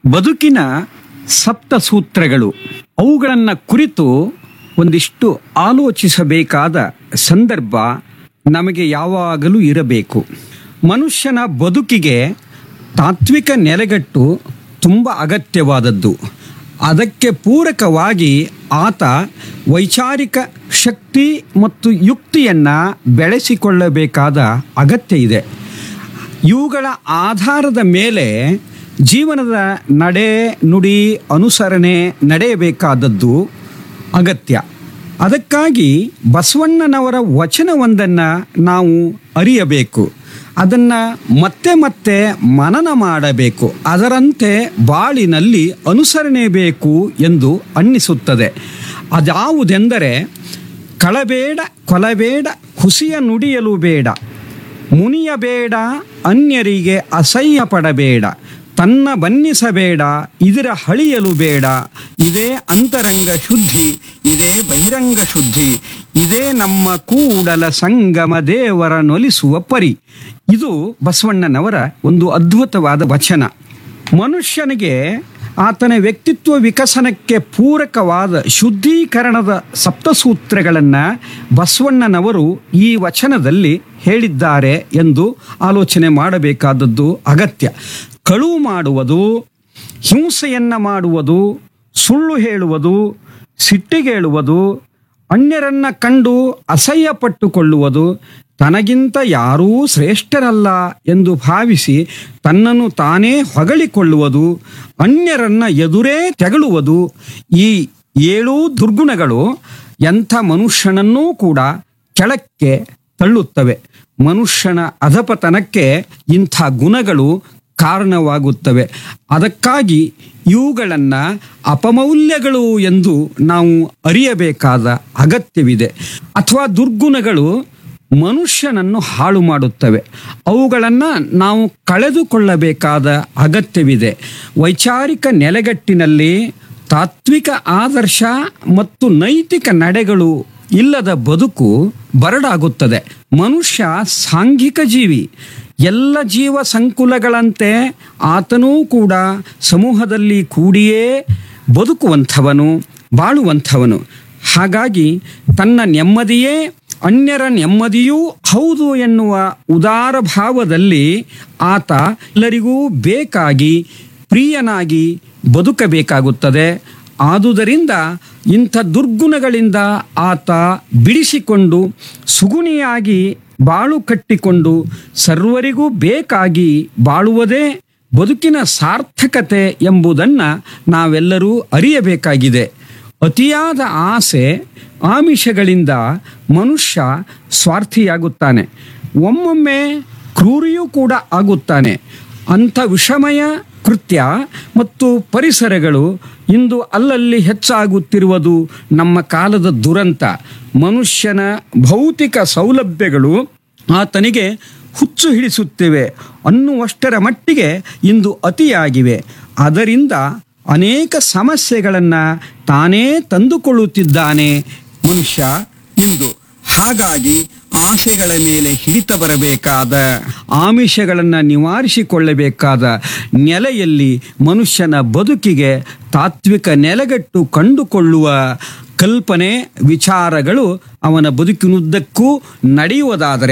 ಬದುಕಿನ ಸಪ್ತ ಸೂತ್ರಗಳು ಅವುಗಳನ್ನು ಕುರಿತು ಒಂದಿಷ್ಟು ಆಲೋಚಿಸಬೇಕಾದ ಸಂದರ್ಭ ನಮಗೆ ಯಾವಾಗಲೂ ಇರಬೇಕು ಮನುಷ್ಯನ ಬದುಕಿಗೆ ತಾತ್ವಿಕ ನೆಲೆಗಟ್ಟು ತುಂಬ ಅಗತ್ಯವಾದದ್ದು ಅದಕ್ಕೆ ಪೂರಕವಾಗಿ ಆತ ವೈಚಾರಿಕ ಶಕ್ತಿ ಮತ್ತು ಯುಕ್ತಿಯನ್ನು ಬೆಳೆಸಿಕೊಳ್ಳಬೇಕಾದ ಅಗತ್ಯ ಇದೆ ಇವುಗಳ ಆಧಾರದ ಮೇಲೆ ಜೀವನದ ನಡೆ ನುಡಿ ಅನುಸರಣೆ ನಡೆಯಬೇಕಾದದ್ದು ಅಗತ್ಯ ಅದಕ್ಕಾಗಿ ಬಸವಣ್ಣನವರ ವಚನವೊಂದನ್ನು ನಾವು ಅರಿಯಬೇಕು ಅದನ್ನು ಮತ್ತೆ ಮತ್ತೆ ಮನನ ಮಾಡಬೇಕು ಅದರಂತೆ ಬಾಳಿನಲ್ಲಿ ಅನುಸರಣೆ ಬೇಕು ಎಂದು ಅನ್ನಿಸುತ್ತದೆ ಅದ್ಯಾವುದೆಂದರೆ ಕಳಬೇಡ ಕೊಲಬೇಡ ಹುಸಿಯ ನುಡಿಯಲು ಬೇಡ ಮುನಿಯಬೇಡ ಅನ್ಯರಿಗೆ ಅಸಹ್ಯ ಪಡಬೇಡ ತನ್ನ ಬನ್ನಿಸಬೇಡ ಇದರ ಹಳಿಯಲು ಬೇಡ ಇದೇ ಅಂತರಂಗ ಶುದ್ಧಿ ಇದೇ ಬಹಿರಂಗ ಶುದ್ಧಿ ಇದೇ ನಮ್ಮ ಕೂಡಲ ಸಂಗಮ ದೇವರ ನೊಲಿಸುವ ಪರಿ ಇದು ಬಸವಣ್ಣನವರ ಒಂದು ಅದ್ಭುತವಾದ ವಚನ ಮನುಷ್ಯನಿಗೆ ಆತನ ವ್ಯಕ್ತಿತ್ವ ವಿಕಸನಕ್ಕೆ ಪೂರಕವಾದ ಶುದ್ಧೀಕರಣದ ಸಪ್ತಸೂತ್ರಗಳನ್ನು ಬಸವಣ್ಣನವರು ಈ ವಚನದಲ್ಲಿ ಹೇಳಿದ್ದಾರೆ ಎಂದು ಆಲೋಚನೆ ಮಾಡಬೇಕಾದದ್ದು ಅಗತ್ಯ ಕಳುವು ಮಾಡುವುದು ಹಿಂಸೆಯನ್ನ ಮಾಡುವುದು ಸುಳ್ಳು ಹೇಳುವುದು ಸಿಟ್ಟಿಗೇಳುವುದು ಅನ್ಯರನ್ನ ಕಂಡು ಅಸಹ್ಯ ಪಟ್ಟುಕೊಳ್ಳುವುದು ತನಗಿಂತ ಯಾರೂ ಶ್ರೇಷ್ಠರಲ್ಲ ಎಂದು ಭಾವಿಸಿ ತನ್ನನ್ನು ತಾನೇ ಹೊಗಳಿಕೊಳ್ಳುವುದು ಅನ್ಯರನ್ನ ಎದುರೇ ತೆಗಳುವುದು ಈ ಏಳೂ ದುರ್ಗುಣಗಳು ಎಂಥ ಮನುಷ್ಯನನ್ನೂ ಕೂಡ ಕೆಳಕ್ಕೆ ತಳ್ಳುತ್ತವೆ ಮನುಷ್ಯನ ಅಧಪತನಕ್ಕೆ ಇಂಥ ಗುಣಗಳು ಕಾರಣವಾಗುತ್ತವೆ ಅದಕ್ಕಾಗಿ ಇವುಗಳನ್ನು ಅಪಮೌಲ್ಯಗಳು ಎಂದು ನಾವು ಅರಿಯಬೇಕಾದ ಅಗತ್ಯವಿದೆ ಅಥವಾ ದುರ್ಗುಣಗಳು ಮನುಷ್ಯನನ್ನು ಹಾಳು ಮಾಡುತ್ತವೆ ಅವುಗಳನ್ನು ನಾವು ಕಳೆದುಕೊಳ್ಳಬೇಕಾದ ಅಗತ್ಯವಿದೆ ವೈಚಾರಿಕ ನೆಲೆಗಟ್ಟಿನಲ್ಲಿ ತಾತ್ವಿಕ ಆದರ್ಶ ಮತ್ತು ನೈತಿಕ ನಡೆಗಳು ಇಲ್ಲದ ಬದುಕು ಬರಡಾಗುತ್ತದೆ ಮನುಷ್ಯ ಸಾಂಘಿಕ ಜೀವಿ ಎಲ್ಲ ಜೀವ ಸಂಕುಲಗಳಂತೆ ಆತನೂ ಕೂಡ ಸಮೂಹದಲ್ಲಿ ಕೂಡಿಯೇ ಬದುಕುವಂಥವನು ಬಾಳುವಂಥವನು ಹಾಗಾಗಿ ತನ್ನ ನೆಮ್ಮದಿಯೇ ಅನ್ಯರ ನೆಮ್ಮದಿಯೂ ಹೌದು ಎನ್ನುವ ಉದಾರ ಭಾವದಲ್ಲಿ ಆತ ಎಲ್ಲರಿಗೂ ಬೇಕಾಗಿ ಪ್ರಿಯನಾಗಿ ಬದುಕಬೇಕಾಗುತ್ತದೆ ಆದುದರಿಂದ ಇಂಥ ದುರ್ಗುಣಗಳಿಂದ ಆತ ಬಿಡಿಸಿಕೊಂಡು ಸುಗುಣಿಯಾಗಿ ಬಾಳು ಕಟ್ಟಿಕೊಂಡು ಸರ್ವರಿಗೂ ಬೇಕಾಗಿ ಬಾಳುವುದೇ ಬದುಕಿನ ಸಾರ್ಥಕತೆ ಎಂಬುದನ್ನು ನಾವೆಲ್ಲರೂ ಅರಿಯಬೇಕಾಗಿದೆ ಅತಿಯಾದ ಆಸೆ ಆಮಿಷಗಳಿಂದ ಮನುಷ್ಯ ಸ್ವಾರ್ಥಿಯಾಗುತ್ತಾನೆ ಒಮ್ಮೊಮ್ಮೆ ಕ್ರೂರಿಯೂ ಕೂಡ ಆಗುತ್ತಾನೆ ಅಂಥ ವಿಷಮಯ ಕೃತ್ಯ ಮತ್ತು ಪರಿಸರಗಳು ಇಂದು ಅಲ್ಲಲ್ಲಿ ಹೆಚ್ಚಾಗುತ್ತಿರುವುದು ನಮ್ಮ ಕಾಲದ ದುರಂತ ಮನುಷ್ಯನ ಭೌತಿಕ ಸೌಲಭ್ಯಗಳು ಆತನಿಗೆ ಹುಚ್ಚು ಹಿಡಿಸುತ್ತಿವೆ ಅನ್ನುವಷ್ಟರ ಮಟ್ಟಿಗೆ ಇಂದು ಅತಿಯಾಗಿವೆ ಅದರಿಂದ ಅನೇಕ ಸಮಸ್ಯೆಗಳನ್ನು ತಾನೇ ತಂದುಕೊಳ್ಳುತ್ತಿದ್ದಾನೆ ಮನುಷ್ಯ ಇಂದು ಹಾಗಾಗಿ ಆಸೆಗಳ ಮೇಲೆ ಹಿಡಿತ ಬರಬೇಕಾದ ಆಮಿಷಗಳನ್ನು ನಿವಾರಿಸಿಕೊಳ್ಳಬೇಕಾದ ನೆಲೆಯಲ್ಲಿ ಮನುಷ್ಯನ ಬದುಕಿಗೆ ತಾತ್ವಿಕ ನೆಲೆಗಟ್ಟು ಕಂಡುಕೊಳ್ಳುವ ಕಲ್ಪನೆ ವಿಚಾರಗಳು ಅವನ ಬದುಕಿನುದ್ದಕ್ಕೂ ನಡೆಯುವುದಾದರೆ